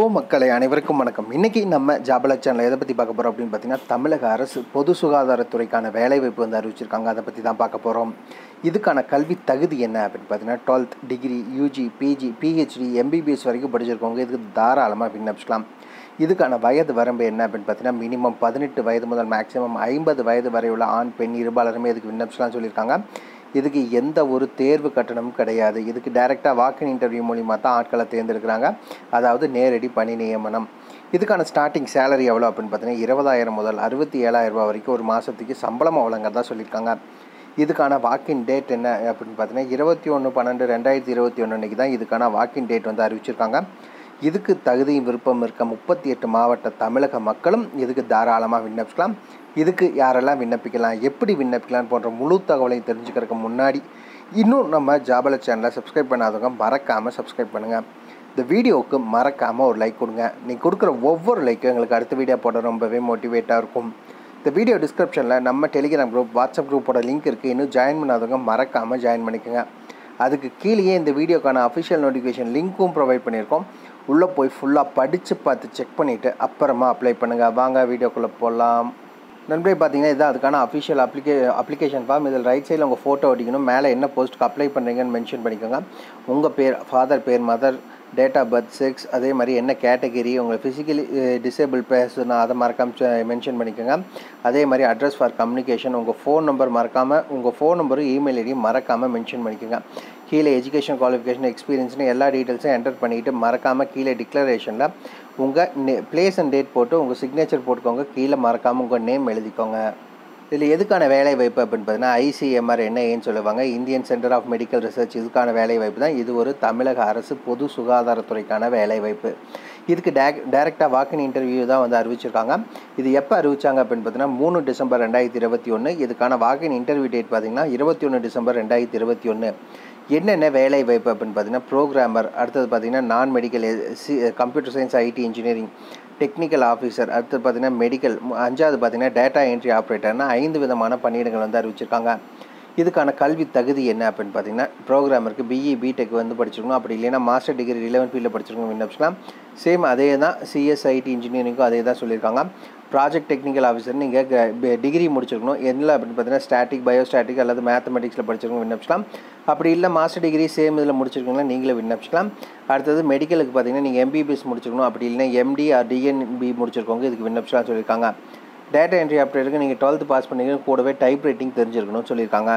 மக்களை அனைவருக்கும் வணக்கம் இன்றைக்கி நம்ம ஜாபலக் சேனல் எதை பற்றி பார்க்க போகிறோம் அப்படின்னு பார்த்தீங்கன்னா தமிழக அரசு பொது சுகாதாரத்துறைக்கான வேலைவாய்ப்பு வந்து அறிவிச்சிருக்காங்க அதை பற்றி தான் பார்க்க போகிறோம் இதுக்கான கல்வி தகுதி என்ன அப்படின்னு பார்த்தீங்கன்னா twelfth degree UG PG PhD MBBS வரைக்கும் படிச்சிருக்கவங்க இதுக்கு தாராளமாக விண்ணப்பிக்கலாம் இதுக்கான வயது வரம்பு என்ன அப்படின்னு பார்த்தீங்கன்னா மினிமம் பதினெட்டு வயது முதல் மேக்ஸிமம் ஐம்பது வயது வரை உள்ள ஆண் பெண் இருபாலருமே இதுக்கு விண்ணப்பிச்சலாம் சொல்லியிருக்காங்க இதுக்கு எந்த ஒரு தேர்வு கட்டணமும் கிடையாது இதுக்கு டைரெக்டாக வாக்கின் இன்டர்வியூ மூலிமா தான் ஆட்களை தேர்ந்தெடுக்கிறாங்க அதாவது நேரடி பணி நியமனம் இதுக்கான ஸ்டார்டிங் சேலரி எவ்வளோ அப்படின்னு பார்த்தீங்கன்னா இருபதாயிரம் முதல் அறுபத்தி ஏழாயிரம் ரூபாய் வரைக்கும் ஒரு மாதத்துக்கு சம்பளம் வழங்குறதா சொல்லியிருக்காங்க இதுக்கான வாக்கின் டேட் என்ன அப்படின்னு பார்த்தீங்கன்னா இருபத்தி ஒன்று பன்னெண்டு ரெண்டாயிரத்தி இருபத்தி ஒன்று அன்றைக்கி தான் இதுக்கான வாக்கின் டேட் வந்து அறிவிச்சிருக்காங்க இதுக்கு தகுதி விருப்பம் இருக்க முப்பத்தி எட்டு மாவட்ட தமிழக மக்களும் இதுக்கு தாராளமாக விண்ணப்பிக்கலாம் இதுக்கு யாரெல்லாம் விண்ணப்பிக்கலாம் எப்படி விண்ணப்பிக்கலாம் போன்ற முழு தகவலையும் தெரிஞ்சுக்கிறதுக்கு முன்னாடி இன்னும் நம்ம ஜாபல சேனலை சப்ஸ்கிரைப் பண்ணாதவங்க மறக்காமல் சப்ஸ்கிரைப் பண்ணுங்கள் இந்த வீடியோவுக்கு மறக்காமல் ஒரு லைக் கொடுங்க நீங்கள் கொடுக்குற ஒவ்வொரு லைக்கும் எங்களுக்கு அடுத்த வீடியோ போட ரொம்பவே மோட்டிவேட்டாக இருக்கும் இந்த வீடியோ டிஸ்கிரிப்ஷனில் நம்ம டெலிகிராம் குரூப் வாட்ஸ்அப் குரூப்போட லிங்க் இருக்குது இன்னும் ஜாயின் பண்ணாதவங்க மறக்காமல் ஜாயின் பண்ணிக்கோங்க அதுக்கு கீழேயே இந்த வீடியோக்கான அஃபிஷியல் நோட்டிஃபிகேஷன் லிங்க்கும் ப்ரொவைட் பண்ணியிருக்கோம் உள்ளே போய் ஃபுல்லாக படித்து பார்த்து செக் பண்ணிவிட்டு அப்புறமா அப்ளை பண்ணுங்கள் வாங்க வீடியோக்குள்ளே போகலாம் நண்பரே பார்த்தீங்கன்னா இதுதான் அதுக்கான அஃபிஷியல் அப்ளிகே அப்ளிகேஷன் ஃபார்ம் இதில் ரைட் சைடில் உங்கள் ஃபோட்டோ ஒட்டிக்கணும் மேலே என்ன போஸ்ட்டுக்கு அப்ளை பண்ணுறீங்கன்னு மென்ஷன் பண்ணிக்கோங்க உங்கள் பேர் ஃபாதர் பேர் mother date of birth sex அதே மாதிரி என்ன கேட்டகிரி உங்கள் ஃபிசிக்கலி டிசேபிள் பேர்ஸ்னா அதை மறக்காமல் மென்ஷன் பண்ணிக்கோங்க அதே மாதிரி அட்ரஸ் ஃபார் கம்யூனிகேஷன் உங்கள் ஃபோன் நம்பர் மறக்காமல் உங்கள் ஃபோன் நம்பரும் இமெயில் ஐடியும் மறக்காமல் மென்ஷன் பண்ணிக்கோங்க கீழே எஜுகேஷன் குவாலிஃபிகேஷன் எக்ஸ்பீரியன்ஸ்னு எல்லா டீட்டெயில்ஸும் என்டர் பண்ணிவிட்டு மறக்காமல் கீழே டிக்ளரேஷனில் உங்கள் நே பிளேஸ் அண்ட் டேட் போட்டு உங்கள் சிக்னேச்சர் போட்டுக்கோங்க கீழே மறக்காமல் உங்கள் நேம் எழுதிக்கோங்க இதில் எதுக்கான வேலை வாய்ப்பு அப்படின்னு பார்த்தீங்கன்னா ஐசிஎம்ஆர் என்ஐஏன்னு சொல்லுவாங்க Indian centre of medical research இதுக்கான வேலை வாய்ப்பு தான் இது ஒரு தமிழக அரசு பொது சுகாதாரத்துறைக்கான வேலை வாய்ப்பு இதுக்கு டேக் டேரெக்டாக வாக்கின் இன்டர்வியூ தான் வந்து அறிவிச்சிருக்காங்க இது எப்போ அறிவிச்சாங்க அப்படின்னு பார்த்தீங்கன்னா மூணு டிசம்பர் ரெண்டாயிரத்தி இருபத்தி ஒன்று இதுக்கான வாக்கின் இன்டர்வியூ டேட் பார்த்தீங்கன்னா இருபத்தி ஒன்று டிசம்பர் ரெண்டாயிரத்தி இருபத்தி ஒன்று என்னென்ன வேலை வாய்ப்பு அப்படின்னு பார்த்தீங்கன்னா ப்ரோக்ராமர் அடுத்தது பார்த்தீங்கன்னா non medical C computer science IT engineering technical officer அடுத்து பார்த்தீங்கன்னா மெடிக்கல் அஞ்சாவது பார்த்தீங்கன்னா டேட்டா என்ட்ரி ஆப்ரேட்டர்னு ஐந்து விதமான பணியிடங்கள் வந்து அறிவிச்சிருக்காங்க இதுக்கான கல்வி தகுதி என்ன அப்படின்னு பார்த்தீங்கன்னா ப்ரோக்ராமருக்கு பிஇ பிடெக் வந்து படிச்சிருக்கணும் அப்படி இல்லைன்னா மாஸ்டர் டிகிரி ரிலவன் ஃபீல்டில் படிச்சிருக்கணும் விண்ணப்பிச்சலாம் சேம் அதே தான் சிஎஸ்ஐடி இன்ஜினியரிங்கும் அதே தான் சொல்லியிருக்காங்க ப்ராஜெக்ட் டெக்னிக்கல் ஆஃபீஸர் நீங்கள் டிகிரி முடிச்சிருக்கணும் என்ன அப்படின்னு பார்த்தீங்கன்னா ஸ்டாட்டிக் பயோஸ்டாட்டிக் அல்லது மேத்தமெட்டிக்ஸில் படிச்சிருக்கணும் விண்ணப்பிச்சலாம் அப்படி இல்லை மாஸ்டர் டிகிரி சேம் இதில் முடிச்சிருக்கீங்களா நீங்களே விண்ணப்பிச்சிக்கலாம் அடுத்தது மெடிக்கலுக்கு பார்த்தீங்கன்னா நீங்கள் எம்பிபிஎஸ் முடிச்சிருக்கணும் அப்படி இல்லைன்னா எம்டி ஆர் டிஎன்பி முடிச்சிருக்கவங்க இதுக்கு விண்ணப்பிச்சலாம் சொல்லியிருக்காங்க டேட்டா என்ட்ரி ஆப்ரேட்டருக்கு நீங்கள் டுவெல்த்து பாஸ் பண்ணிங்க கூடவே டைப் ரைட்டிங் தெரிஞ்சிருக்கணும்னு சொல்லியிருக்காங்க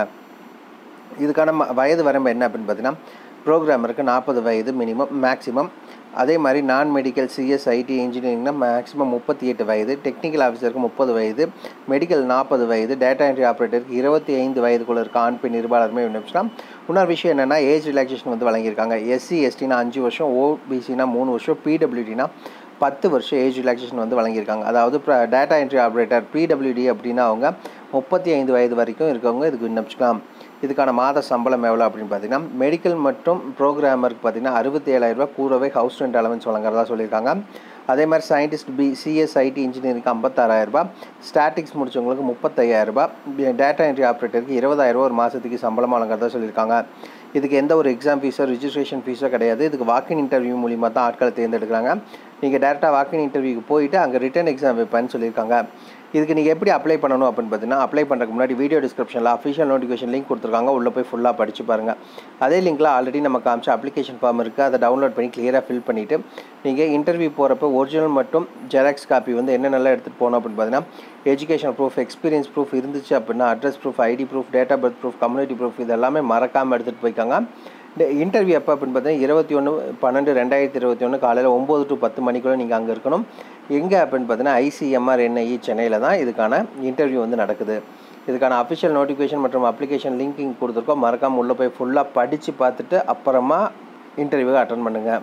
இதுக்கான ம வயது வரம்பு என்ன அப்படின்னு பார்த்தீங்கன்னா ப்ரோக்ராமருக்கு நாற்பது வயது மினிமம் மேக்ஸிமம் அதே மாதிரி நான் மெடிக்கல் சிஎஸ் ஐடி இன்ஜினியரிங்னா மேக்ஸிமம் முப்பத்தி எட்டு வயது டெக்னிக்கல் ஆஃபீஸருக்கு முப்பது வயது மெடிக்கல் நாற்பது வயது டேட்டா என்ட்ரி ஆப்ரேட்டருக்கு இருபத்தி ஐந்து வயதுக்குள்ள இருக்க ஆண் பெண் இருபாலருமே விண்ணப்பிச்சலாம் இன்னொரு விஷயம் என்னென்னா ஏஜ் ரிலாக்ஸேஷன் வந்து வழங்கியிருக்காங்க எஸ்சி எஸ்டினா அஞ்சு வருஷம் ஓபிசினா மூணு வருஷம் பிடபிள்யூடினா பத்து வருஷம் ஏஜ் ரிலாக்ஸேஷன் வந்து வழங்கியிருக்காங்க அதாவது டேட்டா என்ட்ரி ஆப்ரேட்டர் பிடபிள்யூடி அப்படின்னா அவங்க முப்பத்தி ஐந்து வயது வரைக்கும் இருக்கவங்க இதுக்கு விண்ணப்பிச்சுக்கலாம் இதுக்கான மாத சம்பளம் எவ்வளோ அப்படின்னு பார்த்தீங்கன்னா மெடிக்கல் மற்றும் ப்ரோக்ராமருக்கு பார்த்தீங்கன்னா அறுபத்தி ஏழாயிரரூபா கூடவே ஹவுஸ் ரெண்ட் அலவன்ஸ் வழங்குறதா சொல்லியிருக்காங்க அதே மாதிரி சயின்டிஸ்ட் பி சிஎஸ் ஐடி இன்ஜினியரிங்க்கு ஐம்பத்தாறாயிரரூபா ஸ்டாட்டிக்ஸ் முடிச்சவங்களுக்கு முப்பத்தையாயிரரூபா டேட்டா என்ட்ரி ஆப்ரேட்டருக்கு இருபதாயிரரூபா ஒரு மாதத்துக்கு சம்பளம் வழங்குறதா சொல்லியிருக்காங்க இதுக்கு எந்த ஒரு எக்ஸாம் ஃபீஸோ ரிஜிஸ்ட்ரேஷன் ஃபீஸோ கிடையாது இதுக்கு வாக்கின் இன்டர்வியூ மூலிமா தான் ஆட்களை தேர்ந்தெடுக்கிறாங்க நீங்கள் டேரெக்டாக வாக்கின் இன்டர்வியூக்கு போயிட்டு அங்கே ரிட்டன் எக்ஸாம் வைப்பேன்னு சொல்லியிருக்காங்க இதுக்கு நீங்கள் எப்படி அப்ளை பண்ணணும் அப்படின்னு பார்த்தீங்கன்னா அப்ளை பண்ணுறதுக்கு முன்னாடி வீடியோ டிஸ்கிரிப்ஷனில் அஃபிஷியல் நோட்டிஃபிகேஷன் லிங்க் கொடுத்துருக்காங்க உள்ளே போய் ஃபுல்லாக படித்து பாருங்கள் அதே லிங்க்கில் ஆல்ரெடி நம்ம காமிச்ச அப்ளிகேஷன் ஃபார்ம் இருக்குது அதை டவுன்லோட் பண்ணி கிளியராக ஃபில் பண்ணிவிட்டு நீங்கள் இன்டர்வியூ போகிறப்ப ஒரிஜினல் மற்றும் ஜெராக்ஸ் காப்பி வந்து என்னென்னலாம் எடுத்துகிட்டு போகணும் அப்படின்னு பார்த்தீங்கன்னா எஜுகேஷன் ப்ரூஃப் எக்ஸ்பீரியன்ஸ் ப்ரூஃப் இருந்துச்சு அப்படின்னா address proof ID proof date of birth proof community proof இது எல்லாமே மறக்காமல் எடுத்துகிட்டு போய்க்காங்க இந்த இன்டர்வியூ எப்போ அப்படின்னு பார்த்தீங்கன்னா இருபத்தி ஒன்று பன்னெண்டு ரெண்டாயிரத்தி இருபத்தி ஒன்று காலையில் ஒம்பது டு பத்து மணிக்குள்ளே நீங்கள் அங்கே இருக்கணும் எங்கே அப்படின்னு பார்த்தீங்கன்னா ஐசிஎம்ஆர் என்ஐஇ சென்னையில் தான் இதுக்கான இன்டர்வியூ வந்து நடக்குது இதுக்கான அஃபிஷியல் நோட்டிஃபிகேஷன் மற்றும் அப்ளிகேஷன் லிங்கிங் கொடுத்துருக்கோம் மறக்காமல் உள்ளே போய் ஃபுல்லாக படித்து பார்த்துட்டு அப்புறமா இன்டர்வியூவை அட்டன் பண்ணுங்கள்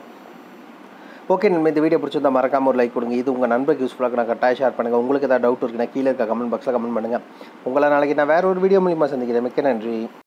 ஓகே நம்ம இந்த வீடியோ பிடிச்சிருந்தா மறக்காமல் ஒரு லைக் கொடுங்க இது உங்கள் நண்பருக்கு யூஸ்ஃபுல்லாக நான் கட்டாயம் ஷேர் பண்ணுங்கள் உங்களுக்கு ஏதாவது டவுட் இருக்குன்னா கீழே இருக்க கமெண்ட் பாக்ஸில் கமெண்ட் பண்ணுங்கள் உங்களை நாளைக்கு நான் வேறு ஒரு வீடியோ மூலியமாக சந்திக்கிறேன் மிக்க நன்றி